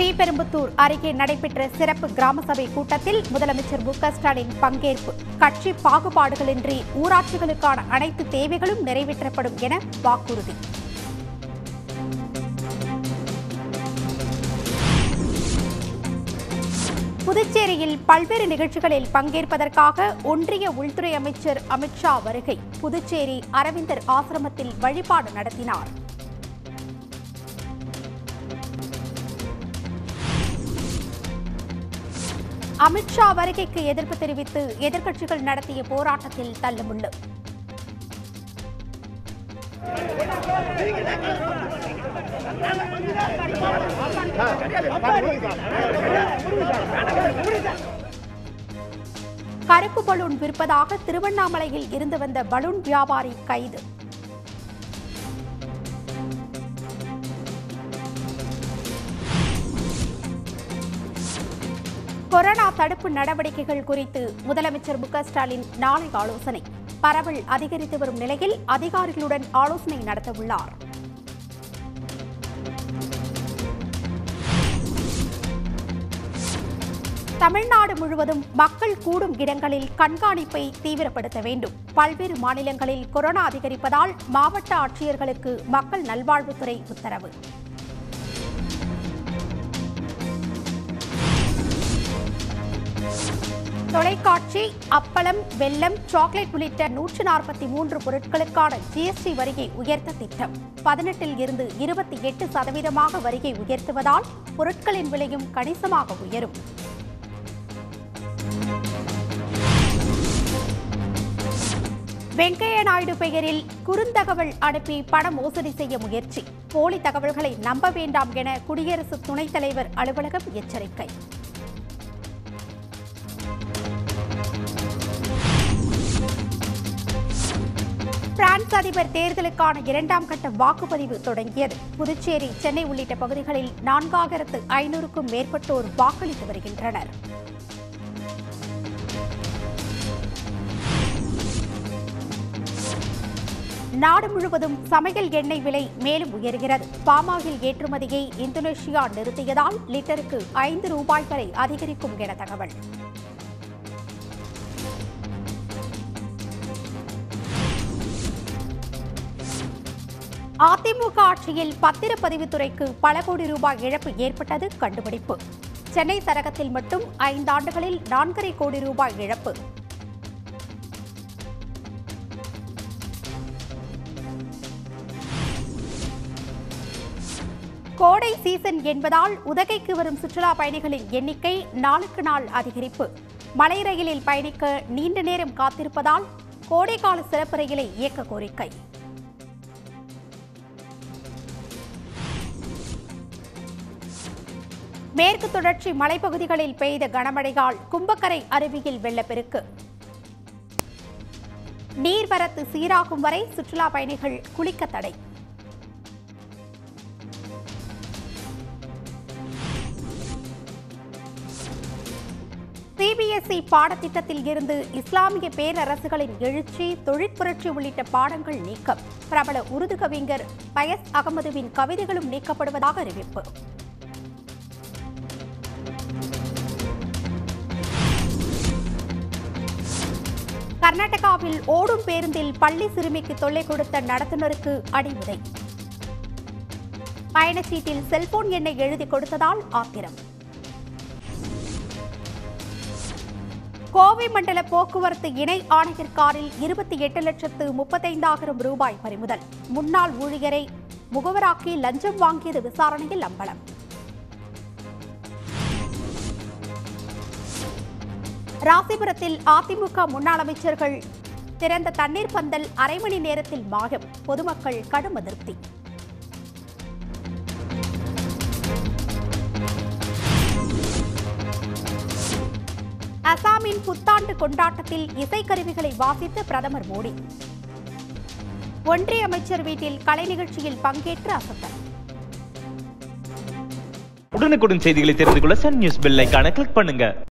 ஸ்ரீபெரும்புத்தூர் அருகே நடைபெற்ற சிறப்பு கிராம சபை கூட்டத்தில் முதலமைச்சர் மு க ஸ்டாலின் பங்கேற்பு கட்சி பாகுபாடுகளின்றி ஊராட்சிகளுக்கான அனைத்து தேவைகளும் நிறைவேற்றப்படும் என வாக்குறுதி புதுச்சேரியில் பல்வேறு நிகழ்ச்சிகளில் பங்கேற்பதற்காக ஒன்றிய உள்துறை அமைச்சர் அமித்ஷா வருகை புதுச்சேரி அரவிந்தர் ஆசிரமத்தில் வழிபாடு நடத்தினார் அமித்ஷா வருகைக்கு எதிர்ப்பு தெரிவித்து எதிர்க்கட்சிகள் நடத்திய போராட்டத்தில் தள்ளுமுள்ளு கருப்பு பலூன் விற்பதாக திருவண்ணாமலையில் இருந்து வந்த பலூன் வியாபாரி கைது கொரோனா தடுப்பு நடவடிக்கைகள் குறித்து முதலமைச்சர் மு க ஸ்டாலின் நாளை ஆலோசனை பரவல் அதிகரித்து வரும் நிலையில் அதிகாரிகளுடன் ஆலோசனை நடத்தவுள்ளார் தமிழ்நாடு முழுவதும் மக்கள் கூடும் இடங்களில் கண்காணிப்பை தீவிரப்படுத்த வேண்டும் பல்வேறு மாநிலங்களில் கொரோனா அதிகரிப்பதால் மாவட்ட ஆட்சியர்களுக்கு மக்கள் நல்வாழ்வுத்துறை உத்தரவு தொலைக்காட்சி அப்பளம் வெல்லம் சாக்லேட் உள்ளிட்ட நூற்று நாற்பத்தி மூன்று பொருட்களுக்கான ஜிஎஸ்டி வரியை உயர்த்த திட்டம் பதினெட்டில் இருந்து இருபத்தி எட்டு சதவீதமாக வரியை உயர்த்துவதால் பொருட்களின் விலையும் கணிசமாக உயரும் வெங்கையா நாயுடு பெயரில் குறுந்தகவல் அனுப்பி பண மோசடி செய்ய முயற்சி போலி தகவல்களை நம்ப வேண்டாம் என குடியரசு துணைத் தலைவர் அலுவலகம் எச்சரிக்கை பிரான்ஸ் அதிபர் தேர்தலுக்கான இரண்டாம் கட்ட வாக்குப்பதிவு தொடங்கியது புதுச்சேரி சென்னை உள்ளிட்ட பகுதிகளில் நான்காயிரத்து ஐநூறுக்கும் மேற்பட்டோர் வாக்களித்து வருகின்றனர் நாடு முழுவதும் சமையல் எண்ணெய் விலை மேலும் உயர்கிறது பாமாயில் ஏற்றுமதியை இந்தோனேஷியா நிறுத்தியதால் லிட்டருக்கு ஐந்து ரூபாய் வரை அதிகரிக்கும் என தகவல் அதிமுக ஆட்சியில் பத்திரப்பதிவுத்துறைக்கு பல கோடி ரூபாய் இழப்பு ஏற்பட்டது கண்டுபிடிப்பு சென்னை சரகத்தில் மட்டும் ஐந்தாண்டுகளில் நான்கரை கோடி ரூபாய் இழப்பு கோடை சீசன் என்பதால் உதகைக்கு வரும் சுற்றுலா பயணிகளின் எண்ணிக்கை நாளுக்கு நாள் அதிகரிப்பு மலை ரயிலில் பயணிக்க நீண்ட நேரம் காத்திருப்பதால் கோடைக்கால சிறப்பு ரயிலை இயக்க கோரிக்கை மேற்கு தொடர்ச்சி மலைப்பகுதிகளில் பெய்த கனமழையால் கும்பக்கரை அருவியில் வெள்ளப்பெருக்கு நீர்வரத்து சீராகும் வரை சுற்றுலா பயணிகள் குளிக்க தடை சிபிஎஸ்இ பாடத்திட்டத்தில் இருந்து இஸ்லாமிய பேரரசுகளின் எழுச்சி தொழிற்புரட்சி உள்ளிட்ட பாடங்கள் நீக்கம் பிரபல உருது கவிஞர் பயஸ் அகமதுவின் கவிதைகளும் நீக்கப்படுவதாக அறிவிப்பு கர்நாடகாவில் ஓடும் பேருந்தில் பள்ளி சிறுமிக்கு தொல்லை கொடுத்த நடத்துனருக்கு அடிவுதை பயணச்சீட்டில் செல்போன் எண்ணை எழுதி கொடுத்ததால் ஆத்திரம் கோவை மண்டல போக்குவரத்து இணை ஆணையர் காரில் இருபத்தி எட்டு லட்சத்து முப்பத்தைந்தாயிரம் ரூபாய் பறிமுதல் முன்னாள் ஊழியரை முகவராக்கி லஞ்சம் வாங்கியது விசாரணையில் அம்பலம் ராசிபுரத்தில் அதிமுக முன்னாள் அமைச்சர்கள் திறந்த தண்ணீர் பந்தல் அரை மணி நேரத்தில் மாயம் பொதுமக்கள் கடும் அதிருப்தி அசாமின் புத்தாண்டு கொண்டாட்டத்தில் இசைக்கருவிகளை வாசித்த பிரதமர் மோடி ஒன்றிய அமைச்சர் வீட்டில் கலை நிகழ்ச்சியில் பங்கேற்று அசத்தல் உடனுக்குடன் செய்திகளை தெரிந்து கொள்ள சன் நியூஸ் பெல் ஐகானை கிளிக் பண்ணுங்க